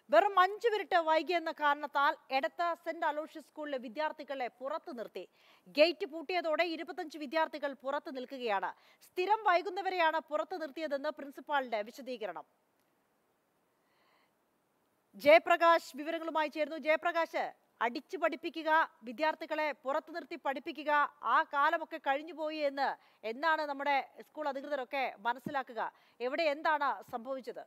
വെറും അഞ്ചു മിനിറ്റ് വൈകിയെന്ന കാരണത്താൽ എടത്ത saint Aloysius സ്കൂളിലെ വിദ്യാർത്ഥികളെ പുറത്തു നിർത്തി ഗേറ്റ് പൂട്ടിയതോടെ ഇരുപത്തഞ്ച് വിദ്യാർത്ഥികൾ പുറത്തു നിൽക്കുകയാണ് സ്ഥിരം വൈകുന്നവരെയാണ് പുറത്തു നിർത്തിയതെന്ന് പ്രിൻസിപ്പാളിന്റെ വിശദീകരണം ജയപ്രകാശ് വിവരങ്ങളുമായി ചേർന്നു ജയപ്രകാശ് അടിച്ചു പഠിപ്പിക്കുക വിദ്യാർത്ഥികളെ പുറത്തു നിർത്തി പഠിപ്പിക്കുക ആ കാലമൊക്കെ കഴിഞ്ഞുപോയി എന്ന് എന്നാണ് നമ്മുടെ സ്കൂൾ അധികൃതരൊക്കെ മനസ്സിലാക്കുക എവിടെ എന്താണ് സംഭവിച്ചത്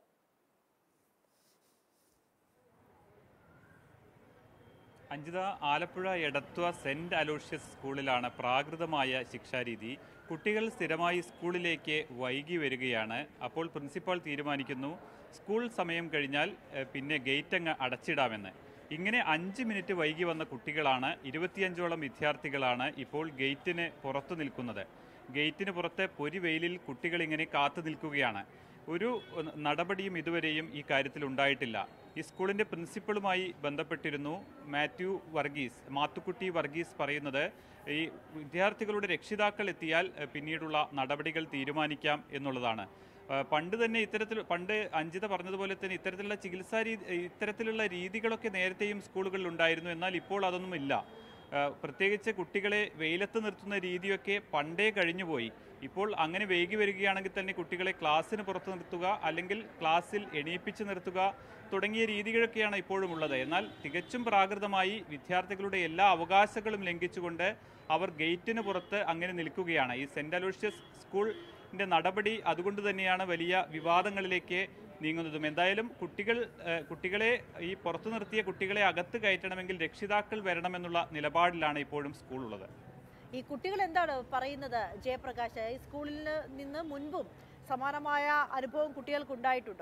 അഞ്ജിത ആലപ്പുഴ എടത്വ സെന്റ് അലോഷ്യസ് സ്കൂളിലാണ് പ്രാകൃതമായ ശിക്ഷാരീതി കുട്ടികൾ സ്ഥിരമായി സ്കൂളിലേക്ക് വൈകി വരികയാണ് അപ്പോൾ പ്രിൻസിപ്പാൾ തീരുമാനിക്കുന്നു സ്കൂൾ സമയം കഴിഞ്ഞാൽ ഏഹ്, പിന്നെ ഗേറ്റ് അങ്ങ് അടച്ചിടാമെന്ന് ഇങ്ങനെ അഞ്ച് മിനിറ്റ് വൈകി വന്ന കുട്ടികളാണ് ഇരുപത്തിയഞ്ചോളം വിദ്യാർത്ഥികളാണ് ഇപ്പോൾ ഗേറ്റിന് പുറത്തു നിൽക്കുന്നത് ഗേറ്റിന് പുറത്തെ പൊരിവെയിലിൽ കുട്ടികൾ ഇങ്ങനെ കാത്തു നിൽക്കുകയാണ് ഒരു ഏഹ്, നടപടിയും ഇതുവരെയും ഈ കാര്യത്തിൽ ഉണ്ടായിട്ടില്ല ഈ സ്കൂളിന്റെ പ്രിൻസിപ്പളുമായി ബന്ധപ്പെട്ടിരുന്നു മാത്യു വർഗീസ് മാത്തുക്കുട്ടി വർഗീസ് പറയുന്നത് ഈ വിദ്യാർത്ഥികളുടെ രക്ഷിതാക്കൾ എത്തിയാൽ ഏഹ്, പിന്നീടുള്ള നടപടികൾ തീരുമാനിക്കാം എന്നുള്ളതാണ് ഏഹ്, പണ്ട് തന്നെ ഇത്തരത്തിൽ പണ്ട് അഞ്ജിത പറഞ്ഞതുപോലെ തന്നെ ഇത്തരത്തിലുള്ള ചികിത്സാ രീതി ഇത്തരത്തിലുള്ള രീതികളൊക്കെ നേരത്തെയും സ്കൂളുകളിൽ ഉണ്ടായിരുന്നു എന്നാൽ ഇപ്പോൾ അതൊന്നും ഇല്ല ഏഹ്, പ്രത്യേകിച്ച് കുട്ടികളെ വെയിലത്ത് നിർത്തുന്ന രീതിയൊക്കെ പണ്ടേ കഴിഞ്ഞുപോയി ഇപ്പോൾ അങ്ങനെ വൈകി വരികയാണെങ്കിൽ തന്നെ കുട്ടികളെ ക്ലാസ്സിന് പുറത്ത് നിർത്തുക അല്ലെങ്കിൽ ക്ലാസ്സിൽ എണീപ്പിച്ച് നിർത്തുക തുടങ്ങിയ രീതികളൊക്കെയാണ് ഇപ്പോഴും ഉള്ളത് എന്നാൽ തികച്ചും പ്രാകൃതമായി വിദ്യാർത്ഥികളുടെ എല്ലാ അവകാശങ്ങളും ലംഘിച്ചുകൊണ്ട് അവർ ഗേറ്റിന് പുറത്ത് അങ്ങനെ നിൽക്കുകയാണ് ഈ സെന്റ് അലോഷ്യസ് സ്കൂളിന്റെ നടപടി അതുകൊണ്ട് തന്നെയാണ് വലിയ വിവാദങ്ങളിലേക്ക് നീങ്ങുന്നതും എന്തായാലും കുട്ടികൾ ഏഹ്, കുട്ടികളെ ഈ പുറത്തു നിർത്തിയ കുട്ടികളെ അകത്ത് കയറ്റണമെങ്കിൽ രക്ഷിതാക്കൾ വരണമെന്നുള്ള നിലപാടിലാണ് ഇപ്പോഴും സ്കൂൾ ഉള്ളത് ഈ കുട്ടികൾ എന്താണ് പറയുന്നത് ജയപ്രകാശ് ഈ സ്കൂളിൽ നിന്ന് മുൻപും സമാനമായ അനുഭവം കുട്ടികൾക്ക് ഉണ്ടായിട്ടുണ്ടോ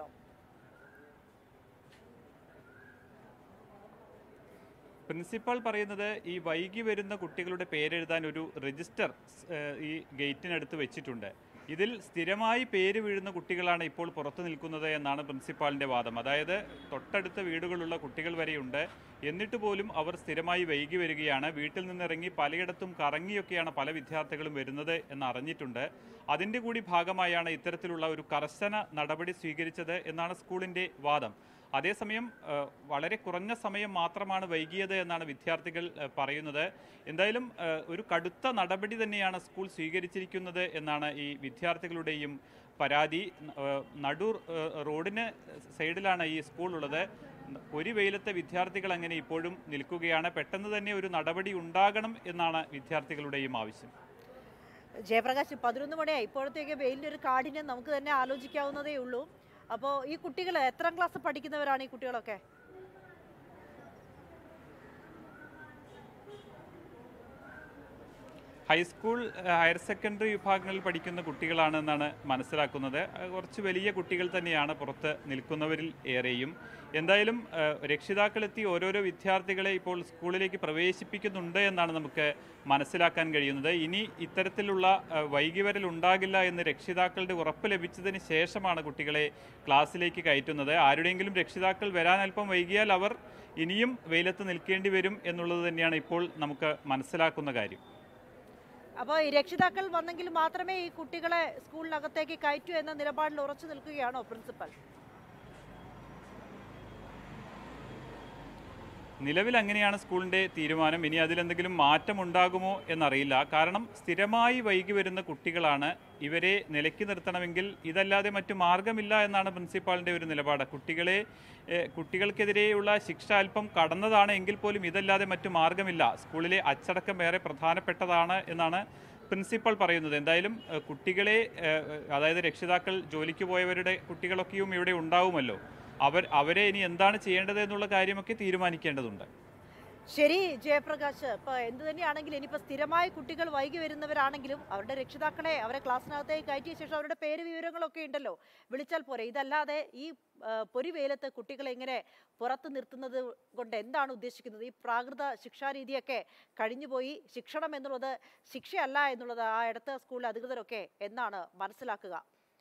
പ്രിൻസിപ്പാൾ പറയുന്നത് ഈ വൈകി വരുന്ന കുട്ടികളുടെ പേരെഴുതാൻ ഒരു രജിസ്റ്റർ ഏഹ്, ഈ ഗേറ്റിനടുത്ത് വെച്ചിട്ടുണ്ട് ഇതിൽ സ്ഥിരമായി പേര് വീഴുന്ന കുട്ടികളാണ് ഇപ്പോൾ പുറത്തു നിൽക്കുന്നത് എന്നാണ് പ്രിൻസിപ്പാളിന്റെ വാദം അതായത് തൊട്ടടുത്ത വീടുകളുള്ള കുട്ടികൾ വരെയുണ്ട് എന്നിട്ട് പോലും അവർ സ്ഥിരമായി വൈകി വരികയാണ് വീട്ടിൽ നിന്നിറങ്ങി പലയിടത്തും കറങ്ങിയൊക്കെയാണ് പല വിദ്യാർത്ഥികളും വരുന്നത് എന്ന് അറിഞ്ഞിട്ടുണ്ട് അതിൻ്റെ കൂടി ഭാഗമായാണ് ഇത്തരത്തിലുള്ള ഒരു കർശന നടപടി സ്വീകരിച്ചത് എന്നാണ് സ്കൂളിന്റെ വാദം അതേസമയം ഏഹ്, വളരെ കുറഞ്ഞ സമയം മാത്രമാണ് വൈകിയത് എന്നാണ് വിദ്യാർത്ഥികൾ ഏഹ്, പറയുന്നത് എന്തായാലും ഏഹ്, ഒരു കടുത്ത നടപടി തന്നെയാണ് സ്കൂൾ സ്വീകരിച്ചിരിക്കുന്നത് എന്നാണ് ഈ വിദ്യാർത്ഥികളുടെയും പരാതി ഏഹ്, നടൂർ ഏഹ്, റോഡിന് സൈഡിലാണ് ഈ സ്കൂൾ ഉള്ളത് ഒരു വെയിലത്തെ വിദ്യാർത്ഥികൾ അങ്ങനെ ഇപ്പോഴും നിൽക്കുകയാണ് പെട്ടെന്ന് തന്നെ ഒരു നടപടി ഉണ്ടാകണം എന്നാണ് വിദ്യാർത്ഥികളുടെയും ആവശ്യം ജയപ്രകാശ് പതിനൊന്ന് മണിയായി ഇപ്പോഴത്തേക്ക് വെയിലിൻ്റെ ഒരു കാഠിന്യം നമുക്ക് തന്നെ ആലോചിക്കാവുന്നതേ ഉള്ളൂ അപ്പോൾ ഈ കുട്ടികൾ എത്രാം ക്ലാസ് പഠിക്കുന്നവരാണ് ഈ കുട്ടികളൊക്കെ ഹൈസ്കൂൾ ഏഹ്, ഹയർ സെക്കൻഡറി വിഭാഗങ്ങളിൽ പഠിക്കുന്ന കുട്ടികളാണെന്നാണ് മനസ്സിലാക്കുന്നത് അത് കുറച്ച് വലിയ കുട്ടികൾ തന്നെയാണ് പുറത്ത് നിൽക്കുന്നവരിൽ ഏറെയും എന്തായാലും ഏഹ്, രക്ഷിതാക്കളെത്തി ഓരോരോ വിദ്യാർത്ഥികളെ ഇപ്പോൾ സ്കൂളിലേക്ക് പ്രവേശിപ്പിക്കുന്നുണ്ട് എന്നാണ് നമുക്ക് മനസ്സിലാക്കാൻ കഴിയുന്നത് ഇനി ഇത്തരത്തിലുള്ള ഏഹ്, വൈകിവരൽ ഉണ്ടാകില്ല എന്ന് രക്ഷിതാക്കളുടെ ഉറപ്പ് ലഭിച്ചതിന് ശേഷമാണ് കുട്ടികളെ ക്ലാസ്സിലേക്ക് കയറ്റുന്നത് ആരുടെയെങ്കിലും രക്ഷിതാക്കൾ വരാൻ അല്പം വൈകിയാൽ അവർ ഇനിയും വെയിലത്ത് നിൽക്കേണ്ടി വരും എന്നുള്ളത് തന്നെയാണ് ഇപ്പോൾ നമുക്ക് മനസ്സിലാക്കുന്ന കാര്യം അപ്പോൾ ഈ രക്ഷിതാക്കൾ വന്നെങ്കിൽ മാത്രമേ ഈ കുട്ടികളെ സ്കൂളിനകത്തേക്ക് കയറ്റൂ എന്ന നിലപാടിൽ ഉറച്ചു നിൽക്കുകയാണോ പ്രിൻസിപ്പൽ നിലവിൽ അങ്ങനെയാണ് സ്കൂളിന്റെ തീരുമാനം ഇനി അതിലെന്തെങ്കിലും മാറ്റം ഉണ്ടാകുമോ എന്നറിയില്ല കാരണം സ്ഥിരമായി വൈകി വരുന്ന കുട്ടികളാണ് ഇവരെ നിലയ്ക്ക് നിർത്തണമെങ്കിൽ ഇതല്ലാതെ മറ്റു മാർഗമില്ല എന്നാണ് പ്രിൻസിപ്പാളിന്റെ ഒരു നിലപാട് കുട്ടികളെ ഏഹ്, കുട്ടികൾക്കെതിരെയുള്ള ശിക്ഷ അല്പം കടന്നതാണ് എങ്കിൽ പോലും ഇതല്ലാതെ മറ്റു മാർഗമില്ല സ്കൂളിലെ അച്ചടക്കം ഏറെ പ്രധാനപ്പെട്ടതാണ് എന്നാണ് പ്രിൻസിപ്പൽ പറയുന്നത് എന്തായാലും ഏഹ്, കുട്ടികളെ ഏഹ്, അതായത് രക്ഷിതാക്കൾ ജോലിക്ക് പോയവരുടെ കുട്ടികളൊക്കെയും ഇവിടെ ഉണ്ടാവുമല്ലോ അവർ അവരെ ഇനി എന്താണ് ചെയ്യേണ്ടത് എന്നുള്ള കാര്യമൊക്കെ തീരുമാനിക്കേണ്ടതുണ്ട് ശരി ജയപ്രകാശ് ഇപ്പൊ എന്ത് തന്നെയാണെങ്കിലും ഇനിയിപ്പോ സ്ഥിരമായി കുട്ടികൾ വൈകി വരുന്നവരാണെങ്കിലും അവരുടെ രക്ഷിതാക്കളെ അവരെ ക്ലാസ്സിനകത്തേക്ക് കയറ്റിയ ശേഷം അവരുടെ പേര് വിവരങ്ങളൊക്കെ ഉണ്ടല്ലോ വിളിച്ചാൽ പോരെ ഇതല്ലാതെ ഈ ആ, പൊരി വെയിലത്ത് കുട്ടികളെ ഇങ്ങനെ പുറത്ത് നിർത്തുന്നത് കൊണ്ട് എന്താണ് ഉദ്ദേശിക്കുന്നത് ഈ പ്രാകൃത ശിക്ഷാരീതിയൊക്കെ കഴിഞ്ഞുപോയി ശിക്ഷണം എന്നുള്ളത് ശിക്ഷയല്ല എന്നുള്ളത് ആ ഇടത്ത സ്കൂളിലെ അധികൃതരൊക്കെ എന്നാണ് മനസ്സിലാക്കുക